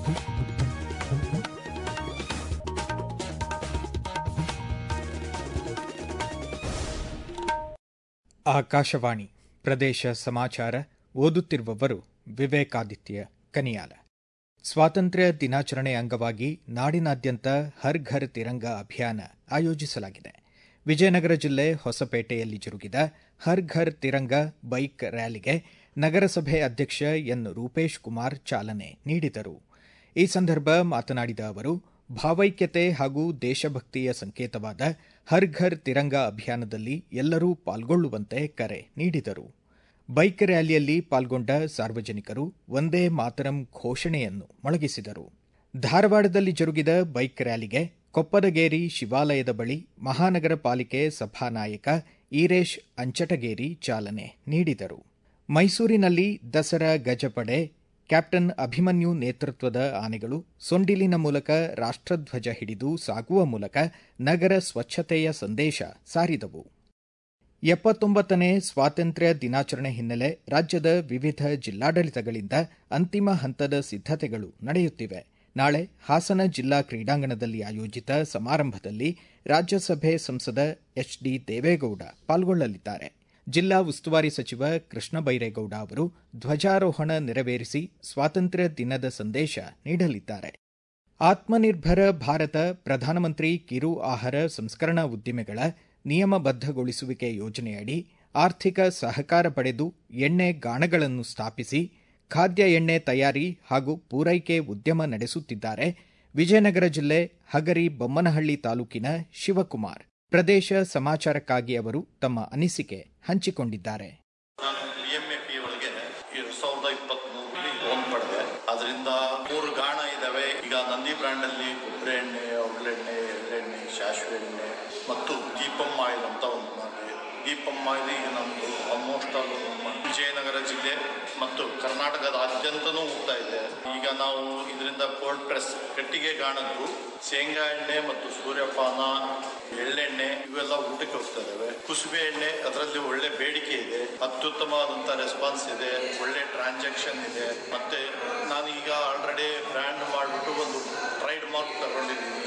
ಆಕಾಶವಾಣಿ ಪ್ರದೇಶ ಸಮಾಚಾರ ಓದುತ್ತಿರುವವರು ವಿವೇಕಾದಿತ್ಯ ಕನಿಯಾಲ ಸ್ವಾತಂತ್ರ್ಯ ದಿನಾಚರಣೆ ಅಂಗವಾಗಿ ನಾಡಿನಾದ್ಯಂತ ಹರ್ ಘರ್ ತಿರಂಗ ಅಭಿಯಾನ ಆಯೋಜಿಸಲಾಗಿದೆ ವಿಜಯನಗರ ಜಿಲ್ಲೆ ಹೊಸಪೇಟೆಯಲ್ಲಿ ಜರುಗಿದ ಹರ್ ಘರ್ ತಿರಂಗ ಬೈಕ್ ರ್ಯಾಲಿಗೆ ನಗರಸಭೆ ಅಧ್ಯಕ್ಷ ಎನ್ ರೂಪೇಶ್ ಕುಮಾರ್ ಚಾಲನೆ ನೀಡಿದರು ಈ ಸಂದರ್ಭ ಮಾತನಾಡಿದ ಅವರು ಭಾವೈಕ್ಯತೆ ಹಾಗೂ ದೇಶಭಕ್ತಿಯ ಸಂಕೇತವಾದ ಹರ್ ಘರ್ ತಿರಂಗ ಅಭಿಯಾನದಲ್ಲಿ ಎಲ್ಲರೂ ಪಾಲ್ಗೊಳ್ಳುವಂತೆ ಕರೆ ನೀಡಿದರು ಬೈಕ್ ರ್ಯಾಲಿಯಲ್ಲಿ ಪಾಲ್ಗೊಂಡ ಸಾರ್ವಜನಿಕರು ಒಂದೇ ಮಾತರಂ ಘೋಷಣೆಯನ್ನು ಮೊಳಗಿಸಿದರು ಧಾರವಾಡದಲ್ಲಿ ಜರುಗಿದ ಬೈಕ್ ರ್ಯಾಲಿಗೆ ಕೊಪ್ಪದಗೇರಿ ಶಿವಾಲಯದ ಬಳಿ ಮಹಾನಗರ ಪಾಲಿಕೆ ಸಭಾನಾಯಕ ಈರೇಶ್ ಅಂಚಟಗೇರಿ ಚಾಲನೆ ನೀಡಿದರು ಮೈಸೂರಿನಲ್ಲಿ ದಸರಾ ಗಜಪಡೆ ಕ್ಯಾಪ್ಟನ್ ಅಭಿಮನ್ಯು ನೇತೃತ್ವದ ಆನೆಗಳು ಸೊಂಡಿಲಿನ ಮೂಲಕ ರಾಷ್ಟ್ರಧ್ವಜ ಹಿಡಿದು ಸಾಗುವ ಮೂಲಕ ನಗರ ಸ್ವಚ್ಛತೆಯ ಸಂದೇಶ ಸಾರಿದವು ಎಪ್ಪತ್ತೊಂಬತ್ತನೇ ಸ್ವಾತಂತ್ರ್ಯ ದಿನಾಚರಣೆ ಹಿನ್ನೆಲೆ ರಾಜ್ಯದ ವಿವಿಧ ಜಿಲ್ಲಾಡಳಿತಗಳಿಂದ ಅಂತಿಮ ಹಂತದ ಸಿದ್ದತೆಗಳು ನಡೆಯುತ್ತಿವೆ ನಾಳೆ ಹಾಸನ ಜಿಲ್ಲಾ ಕ್ರೀಡಾಂಗಣದಲ್ಲಿ ಆಯೋಜಿತ ಸಮಾರಂಭದಲ್ಲಿ ರಾಜ್ಯಸಭೆ ಸಂಸದ ಎಚ್ ಡಿ ದೇವೇಗೌಡ ಪಾಲ್ಗೊಳ್ಳಲಿದ್ದಾರೆ ಜಿಲ್ಲಾ ಉಸ್ತುವಾರಿ ಸಚಿವ ಕೃಷ್ಣ ಬೈರೇಗೌಡ ಅವರು ಧ್ವಜಾರೋಹಣ ನೆರವೇರಿಸಿ ಸ್ವಾತಂತ್ರ್ಯ ದಿನದ ಸಂದೇಶ ನೀಡಲಿದ್ದಾರೆ ಆತ್ಮನಿರ್ಭರ ಭಾರತ ಪ್ರಧಾನಮಂತ್ರಿ ಕಿರು ಆಹಾರ ಸಂಸ್ಕರಣಾ ಉದ್ದಿಮೆಗಳ ನಿಯಮಬದ್ಧಗೊಳಿಸುವಿಕೆ ಯೋಜನೆಯಡಿ ಆರ್ಥಿಕ ಸಹಕಾರ ಪಡೆದು ಎಣ್ಣೆ ಗಾಣಗಳನ್ನು ಸ್ಥಾಪಿಸಿ ಖಾದ್ಯ ಎಣ್ಣೆ ತಯಾರಿ ಹಾಗೂ ಪೂರೈಕೆ ಉದ್ಯಮ ನಡೆಸುತ್ತಿದ್ದಾರೆ ವಿಜಯನಗರ ಜಿಲ್ಲೆ ಹಗರಿ ಬೊಮ್ಮನಹಳ್ಳಿ ತಾಲೂಕಿನ ಶಿವಕುಮಾರ್ ಪ್ರದೇಶ ಸಮಾಚಾರಕ್ಕಾಗಿ ಅವರು ತಮ್ಮ ಅನಿಸಿಕೆ ಹಂಚಿಕೊಂಡಿದ್ದಾರೆ ನಾನು ಬಿಎಂಎಪಿ ಒಳಗೆ ಎರಡು ಸಾವಿರದ ಇಪ್ಪತ್ಮೂರರಲ್ಲಿ ಲೋನ್ ಪಡೆದೆ ಅದರಿಂದ ಮೂರು ಗಾಣ ಇದಾವೆ ಈಗ ನಂದಿ ಬ್ರ್ಯಾಂಡ್ ಅಲ್ಲಿ ಕೊಬ್ಬರಿ ಎಣ್ಣೆ ಒಗ್ಳೆಣ್ಣೆ ಎಳ್ಳೆಣ್ಣೆ ಸಾಸಿವೆ ಎಣ್ಣೆ ಮತ್ತು ದೀಪಂ ಆಯಿಲ್ ಅಂತ ಒಂದು ಮಾಡಿದೆ ದೀಪಂ ಆಯಿಲ್ ಈಗ ನಮ್ಮದು ಆಲ್ಮೋಸ್ಟ್ ಆಲ್ ನಮ್ಮ ವಿಜಯನಗರ ಜಿಲ್ಲೆ ಮತ್ತು ಕರ್ನಾಟಕದಾದ್ಯಂತನೂ ಹೋಗ್ತಾ ಇದೆ ಈಗ ನಾವು ಇದರಿಂದ ಕೋಲ್ಡ್ ಪ್ರೆಸ್ ಕಟ್ಟಿಗೆ ಗಾಣದ್ದು ಶೇಂಗಾ ಎಣ್ಣೆ ಮತ್ತು ಸೂರ್ಯಪಾನ ಎಳ್ಳೆಣ್ಣೆ ಇವೆಲ್ಲ ಊಟಕ್ಕೆ ಹೋಗ್ತಾ ಇದಾವೆ ಕುಸುಬೆ ಎಣ್ಣೆ ಅದರಲ್ಲಿ ಒಳ್ಳೆ ಬೇಡಿಕೆ ಇದೆ ಅತ್ಯುತ್ತಮವಾದಂಥ ರೆಸ್ಪಾನ್ಸ್ ಇದೆ ಒಳ್ಳೆ ಟ್ರಾನ್ಸಾಕ್ಷನ್ ಇದೆ ಮತ್ತೆ ನಾನೀಗ ಆಲ್ರೆಡಿ ಬ್ರ್ಯಾಂಡ್ ಮಾಡಿಬಿಟ್ಟು ಒಂದು ಟ್ರೈಡ್ ಮಾರ್ಕ್ ತಗೊಂಡಿದ್ದೀನಿ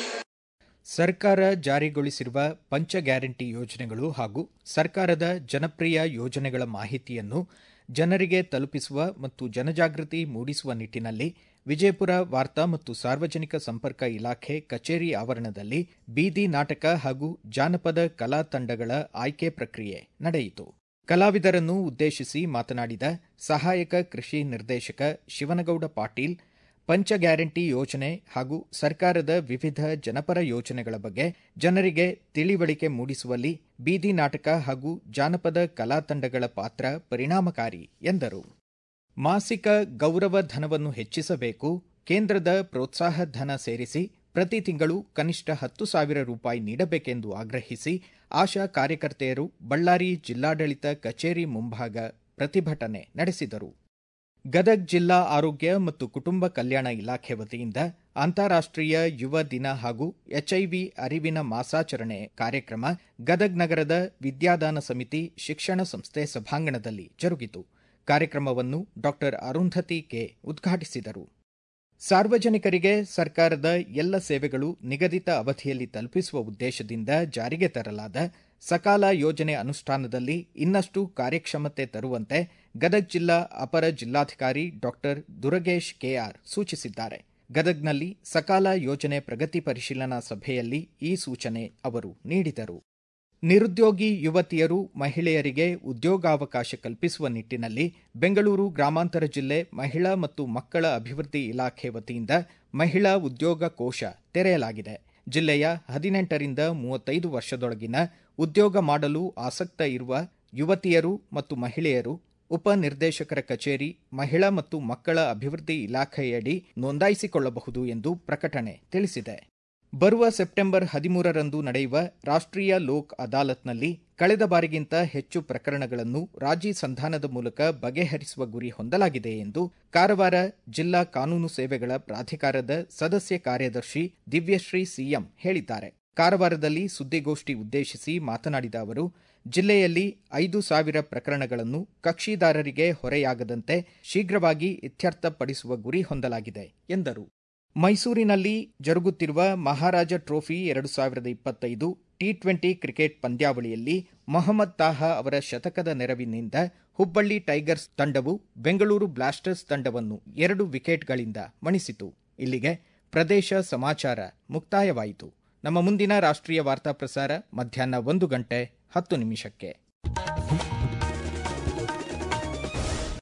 ಸರ್ಕಾರ ಜಾರಿಗೊಳಿಸಿರುವ ಪಂಚ ಗ್ಯಾರಂಟಿ ಯೋಜನೆಗಳು ಹಾಗೂ ಸರ್ಕಾರದ ಜನಪ್ರಿಯ ಯೋಜನೆಗಳ ಮಾಹಿತಿಯನ್ನು ಜನರಿಗೆ ತಲುಪಿಸುವ ಮತ್ತು ಜನಜಾಗೃತಿ ಮೂಡಿಸುವ ನಿಟ್ಟಿನಲ್ಲಿ ವಿಜಯಪುರ ವಾರ್ತಾ ಮತ್ತು ಸಾರ್ವಜನಿಕ ಸಂಪರ್ಕ ಇಲಾಖೆ ಕಚೇರಿ ಆವರಣದಲ್ಲಿ ಬೀದಿ ನಾಟಕ ಹಾಗೂ ಜಾನಪದ ಕಲಾ ತಂಡಗಳ ಆಯ್ಕೆ ಪ್ರಕ್ರಿಯೆ ನಡೆಯಿತು ಕಲಾವಿದರನ್ನು ಉದ್ದೇಶಿಸಿ ಮಾತನಾಡಿದ ಸಹಾಯಕ ಕೃಷಿ ನಿರ್ದೇಶಕ ಶಿವನಗೌಡ ಪಾಟೀಲ್ ಪಂಚ ಗ್ಯಾರಂಟಿ ಯೋಜನೆ ಹಾಗೂ ಸರ್ಕಾರದ ವಿವಿಧ ಜನಪರ ಯೋಜನೆಗಳ ಬಗ್ಗೆ ಜನರಿಗೆ ತಿಳಿವಳಿಕೆ ಮೂಡಿಸುವಲ್ಲಿ ಬೀದಿ ನಾಟಕ ಹಾಗೂ ಜಾನಪದ ಕಲಾ ತಂಡಗಳ ಪಾತ್ರ ಪರಿಣಾಮಕಾರಿ ಎಂದರು ಮಾಸಿಕ ಗೌರವ ಧನವನ್ನು ಹೆಚ್ಚಿಸಬೇಕು ಕೇಂದ್ರದ ಪ್ರೋತ್ಸಾಹ ಧನ ಸೇರಿಸಿ ಪ್ರತಿ ತಿಂಗಳು ಕನಿಷ್ಠ ಹತ್ತು ಸಾವಿರ ರೂಪಾಯಿ ನೀಡಬೇಕೆಂದು ಆಗ್ರಹಿಸಿ ಆಶಾ ಕಾರ್ಯಕರ್ತೆಯರು ಬಳ್ಳಾರಿ ಜಿಲ್ಲಾಡಳಿತ ಕಚೇರಿ ಮುಂಭಾಗ ಪ್ರತಿಭಟನೆ ನಡೆಸಿದರು ಗದಗ್ ಜಿಲ್ಲಾ ಆರೋಗ್ಯ ಮತ್ತು ಕುಟುಂಬ ಕಲ್ಯಾಣ ಇಲಾಖೆ ವತಿಯಿಂದ ಅಂತಾರಾಷ್ಟ್ರೀಯ ಯುವ ದಿನ ಹಾಗೂ ಎಚ್ಐವಿ ಅರಿವಿನ ಮಾಸಾಚರಣೆ ಕಾರ್ಯಕ್ರಮ ಗದಗ್ ನಗರದ ವಿದ್ಯಾದಾನ ಸಮಿತಿ ಶಿಕ್ಷಣ ಸಂಸ್ಥೆ ಸಭಾಂಗಣದಲ್ಲಿ ಜರುಗಿತು ಕಾರ್ಯಕ್ರಮವನ್ನು ಡಾ ಅರುಂಧತಿ ಕೆ ಉದ್ಘಾಟಿಸಿದರು ಸಾರ್ವಜನಿಕರಿಗೆ ಸರ್ಕಾರದ ಎಲ್ಲ ಸೇವೆಗಳು ನಿಗದಿತ ಅವಧಿಯಲ್ಲಿ ತಲುಪಿಸುವ ಉದ್ದೇಶದಿಂದ ಜಾರಿಗೆ ತರಲಾದ ಸಕಾಲ ಯೋಜನೆ ಅನುಷ್ಠಾನದಲ್ಲಿ ಇನ್ನಷ್ಟು ಕಾರ್ಯಕ್ಷಮತೆ ತರುವಂತೆ ಗದಗ್ ಜಿಲ್ಲಾ ಅಪರ ಜಿಲ್ಲಾಧಿಕಾರಿ ಡಾ ದುರಗೇಶ್ ಕೆಆರ್ ಸೂಚಿಸಿದ್ದಾರೆ ಗದಗ್ನಲ್ಲಿ ಸಕಾಲ ಯೋಜನೆ ಪ್ರಗತಿ ಪರಿಶೀಲನಾ ಸಭೆಯಲ್ಲಿ ಈ ಸೂಚನೆ ಅವರು ನೀಡಿದರು ನಿರುದ್ಯೋಗಿ ಯುವತಿಯರು ಮಹಿಳೆಯರಿಗೆ ಉದ್ಯೋಗಾವಕಾಶ ಕಲ್ಪಿಸುವ ನಿಟ್ಟಿನಲ್ಲಿ ಬೆಂಗಳೂರು ಗ್ರಾಮಾಂತರ ಜಿಲ್ಲೆ ಮಹಿಳಾ ಮತ್ತು ಮಕ್ಕಳ ಅಭಿವೃದ್ಧಿ ಇಲಾಖೆ ವತಿಯಿಂದ ಮಹಿಳಾ ಉದ್ಯೋಗ ಕೋಶ ತೆರೆಯಲಾಗಿದೆ ಜಿಲ್ಲೆಯ ಹದಿನೆಂಟರಿಂದ ಮೂವತ್ತೈದು ವರ್ಷದೊಳಗಿನ ಉದ್ಯೋಗ ಮಾಡಲು ಆಸಕ್ತ ಇರುವ ಯುವತಿಯರು ಮತ್ತು ಮಹಿಳೆಯರು ಉಪನಿರ್ದೇಶಕರ ಕಚೇರಿ ಮಹಿಳಾ ಮತ್ತು ಮಕ್ಕಳ ಅಭಿವೃದ್ಧಿ ಇಲಾಖೆಯಡಿ ನೋಂದಾಯಿಸಿಕೊಳ್ಳಬಹುದು ಎಂದು ಪ್ರಕಟಣೆ ತಿಳಿಸಿದೆ ಬರುವ ಸೆಪ್ಟೆಂಬರ್ ಹದಿಮೂರರಂದು ನಡೆಯುವ ರಾಷ್ಟ್ರೀಯ ಲೋಕ್ ಅದಾಲತ್ನಲ್ಲಿ ಕಳೆದ ಬಾರಿಗಿಂತ ಹೆಚ್ಚು ಪ್ರಕರಣಗಳನ್ನು ರಾಜಿ ಸಂಧಾನದ ಮೂಲಕ ಬಗೆಹರಿಸುವ ಗುರಿ ಹೊಂದಲಾಗಿದೆ ಎಂದು ಕಾರವಾರ ಜಿಲ್ಲಾ ಕಾನೂನು ಸೇವೆಗಳ ಪ್ರಾಧಿಕಾರದ ಸದಸ್ಯ ಕಾರ್ಯದರ್ಶಿ ದಿವ್ಯಶ್ರೀ ಸಿಎಂ ಹೇಳಿದ್ದಾರೆ ಕಾರವಾರದಲ್ಲಿ ಸುದ್ದಿಗೋಷ್ಠಿ ಉದ್ದೇಶಿಸಿ ಮಾತನಾಡಿದ ಅವರು ಜಿಲ್ಲೆಯಲ್ಲಿ ಐದು ಸಾವಿರ ಪ್ರಕರಣಗಳನ್ನು ಕಕ್ಷಿದಾರರಿಗೆ ಹೊರೆಯಾಗದಂತೆ ಶೀಘ್ರವಾಗಿ ಇತ್ಯರ್ಥಪಡಿಸುವ ಗುರಿ ಹೊಂದಲಾಗಿದೆ ಎಂದರು ಮೈಸೂರಿನಲ್ಲಿ ಜರುಗುತ್ತಿರುವ ಮಹಾರಾಜ ಟ್ರೋಫಿ ಎರಡು ಸಾವಿರದ ಇಪ್ಪತ್ತೈದು ಟಿ ಟ್ವೆಂಟಿ ಕ್ರಿಕೆಟ್ ಪಂದ್ಯಾವಳಿಯಲ್ಲಿ ಮೊಹಮ್ಮದ್ ತಾಹಾ ಅವರ ಶತಕದ ನೆರವಿನಿಂದ ಹುಬ್ಬಳ್ಳಿ ಟೈಗರ್ಸ್ ತಂಡವು ಬೆಂಗಳೂರು ಬ್ಲಾಸ್ಟರ್ಸ್ ತಂಡವನ್ನು ಎರಡು ವಿಕೆಟ್ಗಳಿಂದ ಮಣಿಸಿತು ಇಲ್ಲಿಗೆ ಪ್ರದೇಶ ಸಮಾಚಾರ ಮುಕ್ತಾಯವಾಯಿತು ನಮ್ಮ ಮುಂದಿನ ರಾಷ್ಟ್ರೀಯ ವಾರ್ತಾ ಪ್ರಸಾರ ಮಧ್ಯಾಹ್ನ ಒಂದು ಗಂಟೆ ಹತ್ತು ನಿಮಿಷಕ್ಕೆ